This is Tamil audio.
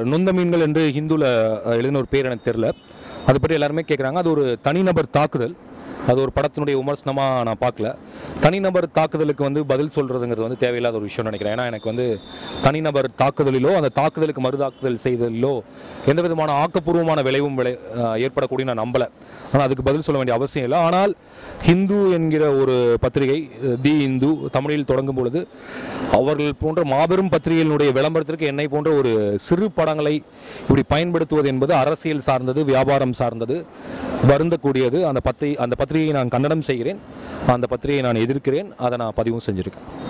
நொந்த மீன்கள் என்று ஹிந்துவில் எழுதின ஒரு பேர் எனக்கு தெரில அது பற்றி எல்லாருமே கேட்குறாங்க அது ஒரு தனிநபர் தாக்குதல் அது ஒரு படத்தினுடைய விமர்சனமாக நான் பார்க்கல தனிநபர் தாக்குதலுக்கு வந்து பதில் சொல்கிறதுங்கிறது வந்து தேவையில்லாத ஒரு விஷயம் நினைக்கிறேன் ஏன்னா எனக்கு வந்து தனிநபர் தாக்குதலிலோ அந்த தாக்குதலுக்கு மறுதாக்குதல் செய்தலிலோ எந்த விதமான ஆக்கப்பூர்வமான விளைவும் விளை அஹ் ஏற்படக்கூடிய நான் நம்பலை ஆனால் அதுக்கு பதில் சொல்ல வேண்டிய அவசியம் இல்லை ஆனால் ஹிந்து என்கிற ஒரு பத்திரிகை அஹ் தி இந்து தமிழில் தொடங்கும் பொழுது அவர்கள் போன்ற மாபெரும் பத்திரிகைகளுடைய விளம்பரத்திற்கு என்னை போன்ற ஒரு சிறு படங்களை இப்படி பயன்படுத்துவது என்பது அரசியல் சார்ந்தது வியாபாரம் சார்ந்தது வருந்தக்கூடியது அந்த பத்திரிகை அந்த பத்திரிகையை நான் கண்டனம் செய்கிறேன் அந்த பத்திரிகையை நான் எதிர்க்கிறேன் அதை நான் பதிவும் செஞ்சுருக்கேன்